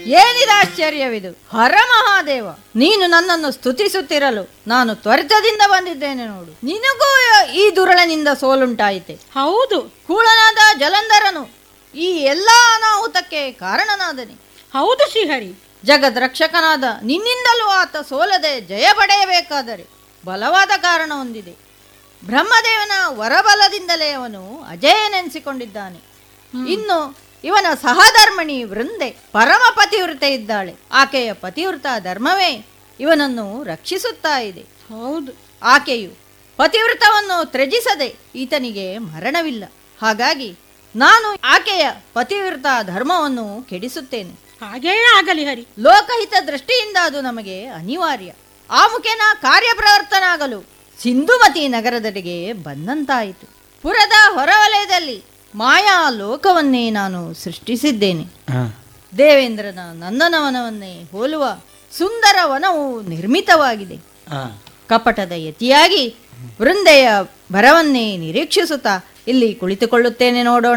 ಏನಿದ ಆಶ್ಚರ್ಯವಿದು ಹರ ಮಹಾದೇವ ನೀನು ನನ್ನನ್ನು ಸ್ತುತಿಸುತ್ತಿರಲು ನಾನು ತ್ವರಿತದಿಂದ ಬಂದಿದ್ದೇನೆ ನೋಡು ನಿನಗೂ ಈ ದುರಳನಿಂದ ಸೋಲುಂಟಾಯಿತೆ ಹೌದು ಕೂಳನಾದ ಜಲಂಧರನು ಈ ಎಲ್ಲ ಅನಾಹುತಕ್ಕೆ ಕಾರಣನಾದನೆ ಹೌದು ಶ್ರೀಹರಿ ಜಗದ್ ರಕ್ಷಕನಾದ ನಿನ್ನಿಂದಲೂ ಆತ ಸೋಲದೆ ಜಯ ಪಡೆಯಬೇಕಾದರೆ ಬಲವಾದ ಕಾರಣ ಹೊಂದಿದೆ ಬ್ರಹ್ಮದೇವನ ವರಬಲದಿಂದಲೇ ಅವನು ಅಜಯನೆನಿಸಿಕೊಂಡಿದ್ದಾನೆ ಇನ್ನು ಇವನ ಸಹಧರ್ಮಣಿ ವೃಂದೆ ಪರಮ ಪತಿವ್ರತೆ ಇದ್ದಾಳೆ ಆಕೆಯ ಪತಿವ್ರತ ಧರ್ಮವೇ ಇವನನ್ನು ರಕ್ಷಿಸುತ್ತಾ ಇದೆ ಹೌದು ಆಕೆಯು ಪತಿವ್ರತವನ್ನು ತ್ಯಜಿಸದೆ ಈತನಿಗೆ ಮರಣವಿಲ್ಲ ಹಾಗಾಗಿ ನಾನು ಆಕೆಯ ಪತಿವ್ರತ ಧರ್ಮವನ್ನು ಕೆಡಿಸುತ್ತೇನೆ ಹಾಗೆಯೇ ಆಗಲಿ ಹರಿ ಲೋಕಹಿತ ದೃಷ್ಟಿಯಿಂದ ಅದು ನಮಗೆ ಅನಿವಾರ್ಯ ಆ ಮುಖೇನ ಕಾರ್ಯಪ್ರವರ್ತನಾಗಲು ಸಿಂಧುಮತಿ ನಗರದೆಡೆಗೆ ಬಂದಂತಾಯಿತು ಪುರದ ಹೊರವಲಯದಲ್ಲಿ ಮಾಯಾ ಲೋಕವನ್ನೇ ನಾನು ಸೃಷ್ಟಿಸಿದ್ದೇನೆ ದೇವೇಂದ್ರನ ನಂದನವನವನ್ನೇ ಹೋಲುವ ಸುಂದರ ವನವು ನಿರ್ಮಿತವಾಗಿದೆ ಕಪಟದ ಯತಿಯಾಗಿ ವೃಂದೆಯ ಭರವನ್ನೇ ನಿರೀಕ್ಷಿಸುತ್ತಾ ಇಲ್ಲಿ ಕುಳಿತುಕೊಳ್ಳುತ್ತೇನೆ ನೋಡೋಣ